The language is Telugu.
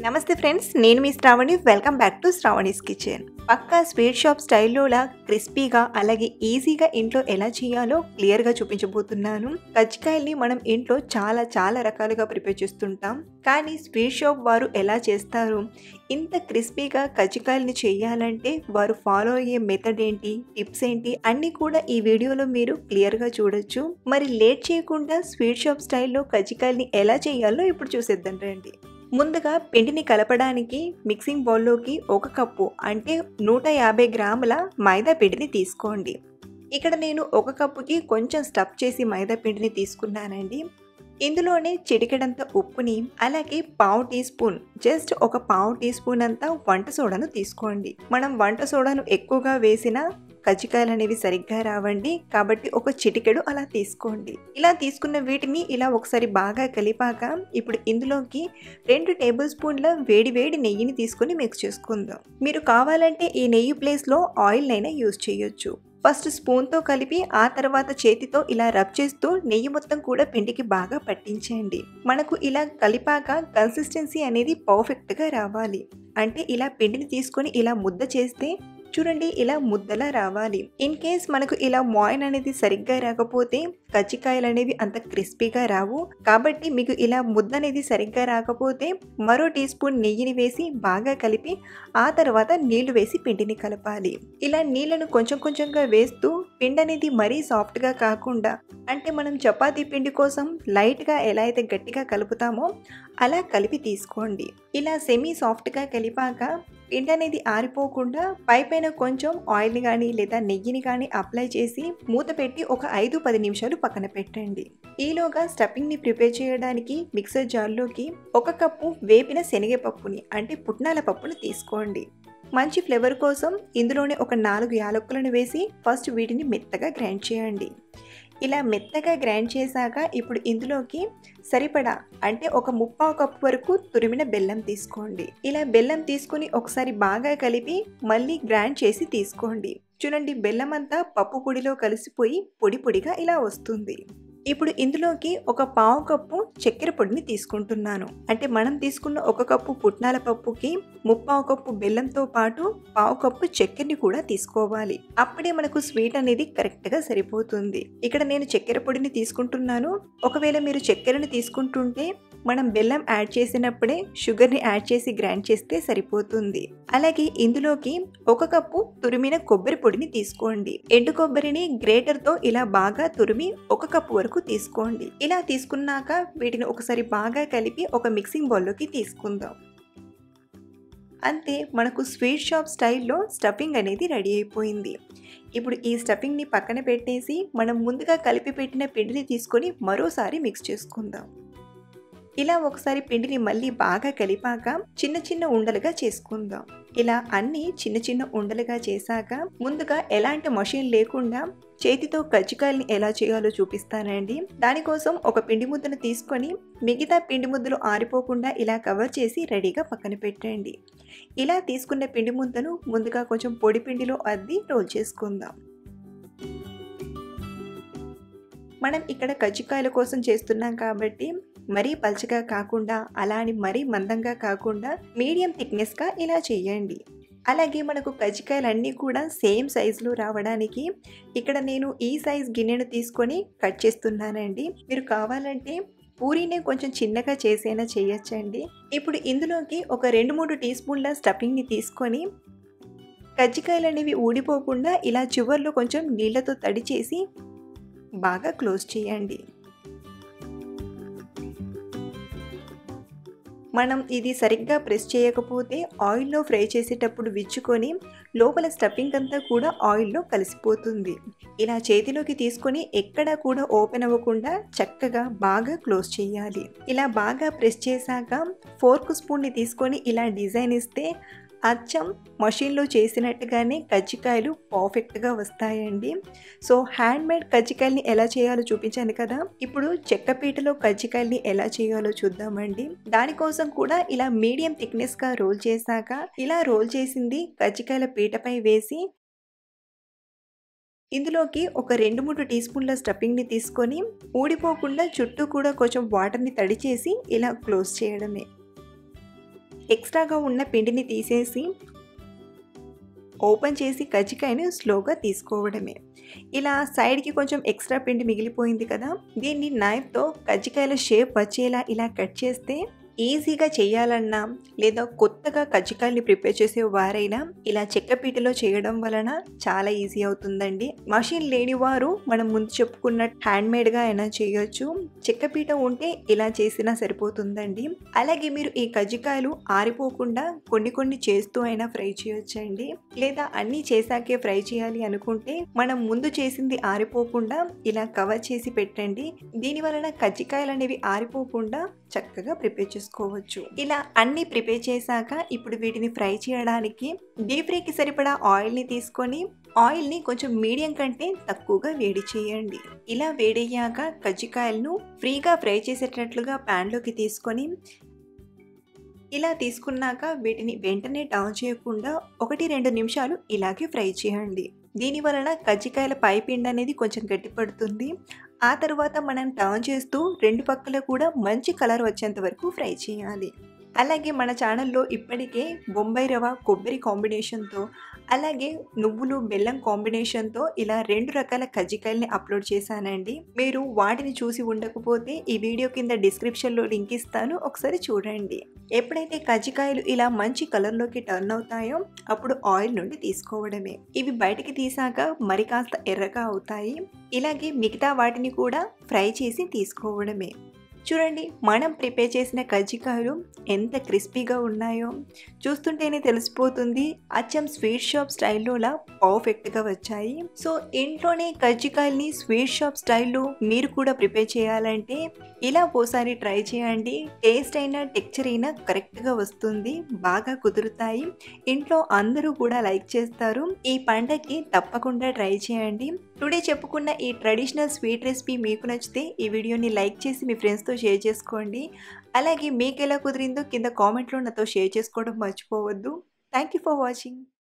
నమస్తే ఫ్రెండ్స్ నేను మీ Sravani welcome back to Sravani's kitchen పక్కా స్వీట్ షాప్ స్టైల్లోలా క్రిస్పీగా అలాగే ఈజీగా ఇంట్లో ఎలా చేయాలో క్లియర్గా చూపించబోతున్నాను కజ్జికాయల్ని మనం ఇంట్లో చాలా చాలా రకాలుగా ప్రిపేర్ చేస్తుంటాం కానీ స్వీట్ షాప్ వారు ఎలా చేస్తారు ఇంత క్రిస్పీగా కజ్జికాయల్ని చేయాలంటే వారు ఫాలో అయ్యే మెథడ్ ఏంటి టిప్స్ ఏంటి అన్నీ కూడా ఈ వీడియోలో మీరు క్లియర్గా చూడొచ్చు మరి లేట్ చేయకుండా స్వీట్ షాప్ స్టైల్లో కజ్జికాయల్ని ఎలా చేయాలో ఇప్పుడు చూసేద్దాం రండి ముందుగా పిండిని కలపడానికి మిక్సింగ్ బౌల్లోకి ఒక కప్పు అంటే నూట యాభై గ్రాముల మైదా పిండిని తీసుకోండి ఇక్కడ నేను ఒక కప్పుకి కొంచెం స్టఫ్ చేసి మైదా పిండిని తీసుకున్నానండి ఇందులోనే చిటికెడంత ఉప్పుని అలాగే పావు టీ స్పూన్ జస్ట్ ఒక పావు టీ స్పూన్ అంతా వంట సోడాను తీసుకోండి మనం వంట సోడాను ఎక్కువగా వేసిన కజ్జికాయలు అనేవి సరిగ్గా రావండి కాబట్టి ఒక చిటికెడు అలా తీసుకోండి ఇలా తీసుకున్న వీటిని ఇలా ఒకసారి బాగా కలిపాక ఇప్పుడు ఇందులోకి రెండు టేబుల్ స్పూన్ల వేడి వేడి నెయ్యిని తీసుకొని మిక్స్ చేసుకుందాం మీరు కావాలంటే ఈ నెయ్యి ప్లేస్లో ఆయిల్నైనా యూజ్ చేయొచ్చు ఫస్ట్ స్పూన్తో కలిపి ఆ తర్వాత చేతితో ఇలా రబ్ చేస్తూ నెయ్యి మొత్తం కూడా పిండికి బాగా పట్టించండి మనకు ఇలా కలిపాక కన్సిస్టెన్సీ అనేది పర్ఫెక్ట్గా రావాలి అంటే ఇలా పిండిని తీసుకొని ఇలా ముద్ద చేస్తే చూడండి ఇలా ముద్దలా రావాలి ఇన్ కేస్ మనకు ఇలా మాయిన్ అనేది సరిగ్గా రాకపోతే కజ్జికాయలు అనేవి అంత క్రిస్పీగా రావు కాబట్టి మీకు ఇలా ముద్ద అనేది సరిగ్గా రాకపోతే మరో టీ స్పూన్ నెయ్యిని వేసి బాగా కలిపి ఆ తర్వాత నీళ్లు వేసి పిండిని కలపాలి ఇలా నీళ్లను కొంచెం కొంచెంగా వేస్తూ పిండి అనేది మరీ సాఫ్ట్గా కాకుండా అంటే మనం చపాతీ పిండి కోసం లైట్గా ఎలా అయితే గట్టిగా కలుపుతామో అలా కలిపి తీసుకోండి ఇలా సెమీ సాఫ్ట్గా కలిపాక పిండి అనేది ఆరిపోకుండా పైపైన కొంచెం ఆయిల్ని కానీ లేదా నెయ్యిని కానీ అప్లై చేసి మూత పెట్టి ఒక ఐదు పది నిమిషాలు పక్కన పెట్టండి ఈలోగా స్టఫింగ్ని ప్రిపేర్ చేయడానికి మిక్సర్ జార్లోకి ఒక కప్పు వేపిన శనగపప్పుని అంటే పుట్నాల పప్పుని తీసుకోండి మంచి ఫ్లేవర్ కోసం ఇందులోనే ఒక నాలుగు యాలకులను వేసి ఫస్ట్ వీటిని మెత్తగా గ్రైండ్ చేయండి ఇలా మెత్తగా గ్రైండ్ చేశాక ఇప్పుడు ఇందులోకి సరిపడా అంటే ఒక ముప్పావు కప్పు వరకు తురిమిన బెల్లం తీసుకోండి ఇలా బెల్లం తీసుకుని ఒకసారి బాగా కలిపి మళ్ళీ గ్రైండ్ చేసి తీసుకోండి చూడండి బెల్లం అంతా పప్పు పొడిలో కలిసిపోయి పొడి పొడిగా ఇలా వస్తుంది ఇప్పుడు ఇందులోకి ఒక పావు కప్పు చక్కెర పొడిని తీసుకుంటున్నాను అంటే మనం తీసుకున్న ఒక కప్పు పుట్నాల పప్పుకి ముప్పావు కప్పు బెల్లంతో పాటు పావు కప్పు చక్కెరని కూడా తీసుకోవాలి అప్పుడే మనకు స్వీట్ అనేది కరెక్ట్గా సరిపోతుంది ఇక్కడ నేను చక్కెర పొడిని తీసుకుంటున్నాను ఒకవేళ మీరు చక్కెరని తీసుకుంటుంటే మనం బెల్లం యాడ్ చేసినప్పుడే షుగర్ని యాడ్ చేసి గ్రైండ్ చేస్తే సరిపోతుంది అలాగే ఇందులోకి ఒక కప్పు తురిమిన కొబ్బరి పొడిని తీసుకోండి ఎండు కొబ్బరిని గ్రేటర్తో ఇలా బాగా తురిమి ఒక కప్పు వరకు తీసుకోండి ఇలా తీసుకున్నాక వీటిని ఒకసారి బాగా కలిపి ఒక మిక్సింగ్ బౌల్లోకి తీసుకుందాం అంతే మనకు స్వీట్ షాప్ స్టైల్లో స్టఫింగ్ అనేది రెడీ అయిపోయింది ఇప్పుడు ఈ స్టఫింగ్ని పక్కన పెట్టేసి మనం ముందుగా కలిపి పెట్టిన పిండిని తీసుకొని మరోసారి మిక్స్ చేసుకుందాం ఇలా ఒకసారి పిండిని మళ్ళీ బాగా కలిపాక చిన్న చిన్న ఉండలుగా చేసుకుందాం ఇలా అన్ని చిన్న చిన్న ఉండలుగా చేశాక ముందుగా ఎలాంటి మషిన్ లేకుండా చేతితో కజ్జికాయల్ని ఎలా చేయాలో చూపిస్తానండి దానికోసం ఒక పిండి ముద్దను తీసుకొని మిగతా పిండి ముద్దలు ఆరిపోకుండా ఇలా కవర్ చేసి రెడీగా పక్కన పెట్టండి ఇలా తీసుకున్న పిండి ముద్దను ముందుగా కొంచెం పొడి పిండిలో అద్ది రోల్ చేసుకుందాం మనం ఇక్కడ కజ్జికాయల కోసం చేస్తున్నాం కాబట్టి మరీ పల్చగా కాకుండా అలా అని మరీ మందంగా కాకుండా మీడియం థిక్నెస్గా ఇలా చేయండి అలాగే మనకు కజ్జికాయలన్నీ కూడా సేమ్ సైజులో రావడానికి ఇక్కడ నేను ఈ సైజ్ గిన్నెను తీసుకొని కట్ చేస్తున్నానండి మీరు కావాలంటే పూరీనే కొంచెం చిన్నగా చేసైనా చేయొచ్చండి ఇప్పుడు ఇందులోకి ఒక రెండు మూడు టీ స్పూన్ల స్టఫింగ్ని తీసుకొని కజ్జికాయలు అనేవి ఊడిపోకుండా ఇలా చివర్లో కొంచెం నీళ్ళతో తడి చేసి బాగా క్లోజ్ చేయండి మనం ఇది సరిగ్గా ప్రెస్ చేయకపోతే ఆయిల్లో ఫ్రై చేసేటప్పుడు విచ్చుకొని లోపల స్టఫింగ్ అంతా కూడా ఆయిల్లో కలిసిపోతుంది ఇలా చేతిలోకి తీసుకొని ఎక్కడా కూడా ఓపెన్ అవ్వకుండా చక్కగా బాగా క్లోజ్ చేయాలి ఇలా బాగా ప్రెస్ చేశాక ఫోర్క్ స్పూన్ని తీసుకొని ఇలా డిజైన్ ఇస్తే అచ్చం మషిన్లో చేసినట్టుగానే కజ్జికాయలు పర్ఫెక్ట్గా వస్తాయండి సో హ్యాండ్ మేడ్ కజ్జికాయల్ని ఎలా చేయాలో చూపించాను కదా ఇప్పుడు చెక్కపీటలో కజ్జికాయల్ని ఎలా చేయాలో చూద్దామండి దానికోసం కూడా ఇలా మీడియం థిక్నెస్గా రోల్ చేశాక ఇలా రోల్ చేసింది కజ్జికాయల పీటపై వేసి ఇందులోకి ఒక రెండు మూడు టీ స్పూన్ల స్టఫింగ్ని తీసుకొని ఊడిపోకుండా చుట్టూ కూడా కొంచెం వాటర్ని తడి చేసి ఇలా క్లోజ్ చేయడమే ఎక్స్ట్రాగా ఉన్న పిండిని తీసేసి ఓపెన్ చేసి కజ్జికాయను స్లోగా తీసుకోవడమే ఇలా సైడ్కి కొంచెం ఎక్స్ట్రా పిండి మిగిలిపోయింది కదా దీన్ని నైఫ్తో కజ్జికాయల షేప్ వచ్చేలా ఇలా కట్ చేస్తే ఈజీగా చేయాలన్నా లేదా కొత్తగా కజ్జికాయల్ని ప్రిపేర్ చేసే వారైనా ఇలా చెక్కపీటలో చేయడం వలన చాలా ఈజీ అవుతుందండి మషిన్ లేని వారు మనం ముందు చెప్పుకున్న హ్యాండ్ మేడ్గా అయినా చేయొచ్చు చెక్కపీట ఉంటే ఇలా చేసినా సరిపోతుందండి అలాగే మీరు ఈ కజ్జికాయలు ఆరిపోకుండా కొన్ని కొన్ని చేస్తూ అయినా ఫ్రై చేయొచ్చండి లేదా అన్నీ చేశాకే ఫ్రై చేయాలి అనుకుంటే మనం ముందు చేసింది ఆరిపోకుండా ఇలా కవర్ చేసి పెట్టండి దీని వలన కజ్జికాయలు అనేవి ఆరిపోకుండా చక్కగా ప్రిపేర్ చేసుకోవచ్చు ఇలా అన్ని ప్రిపేర్ చేశాక ఇప్పుడు వీటిని ఫ్రై చేయడానికి డీప్ ఫ్రైకి సరిపడా ఆయిల్ని తీసుకొని ఆయిల్ని కొంచెం మీడియం కంటే తక్కువగా వేడి చేయండి ఇలా వేడయ్యాక కజ్జికాయలను ఫ్రీగా ఫ్రై చేసేటట్లుగా ప్యాన్లోకి తీసుకొని ఇలా తీసుకున్నాక వీటిని వెంటనే టర్న్ చేయకుండా ఒకటి రెండు నిమిషాలు ఇలాగే ఫ్రై చేయండి దీని వలన కజ్జికాయల పైపిండి అనేది కొంచెం గట్టిపడుతుంది ఆ తర్వాత మనం టర్న్ చేస్తూ రెండు పక్కల కూడా మంచి కలర్ వచ్చేంత వరకు ఫ్రై చేయాలి అలాగే మన ఛానల్లో ఇప్పటికే బొంబాయి రవ కొబ్బరి కాంబినేషన్తో అలాగే నువ్వులు బెల్లం కాంబినేషన్తో ఇలా రెండు రకాల కజ్జికాయల్ని అప్లోడ్ చేశానండి మీరు వాటిని చూసి ఉండకపోతే ఈ వీడియో కింద డిస్క్రిప్షన్లో లింక్ ఇస్తాను ఒకసారి చూడండి ఎప్పుడైతే కజ్జికాయలు ఇలా మంచి కలర్లోకి టర్న్ అవుతాయో అప్పుడు ఆయిల్ నుండి తీసుకోవడమే ఇవి బయటికి తీసాక మరి కాస్త ఎర్రగా అవుతాయి ఇలాగే మిగతా వాటిని కూడా ఫ్రై చేసి తీసుకోవడమే చూడండి మనం ప్రిపేర్ చేసిన కజ్జికాయలు ఎంత క్రిస్పీగా ఉన్నాయో చూస్తుంటేనే తెలిసిపోతుంది అచ్చం స్వీట్ షాప్ స్టైల్లోలా పర్ఫెక్ట్గా వచ్చాయి సో ఇంట్లోనే కజ్జికాయల్ని స్వీట్ షాప్ స్టైల్లో మీరు కూడా ప్రిపేర్ చేయాలంటే ఇలా ఓసారి ట్రై చేయండి టేస్ట్ అయినా టెక్చర్ అయినా కరెక్ట్గా వస్తుంది బాగా కుదురుతాయి ఇంట్లో అందరూ కూడా లైక్ చేస్తారు ఈ పండగకి తప్పకుండా ట్రై చేయండి టుడే చెప్పుకున్న ఈ ట్రెడిషనల్ స్వీట్ రెసిపీ మీకు నచ్చితే ఈ వీడియోని లైక్ చేసి మీ ఫ్రెండ్స్తో షేర్ చేసుకోండి అలాగే మీకు ఎలా కుదిరిందో కింద కామెంట్లో నాతో షేర్ చేసుకోవడం మర్చిపోవద్దు థ్యాంక్ యూ ఫర్ వాచింగ్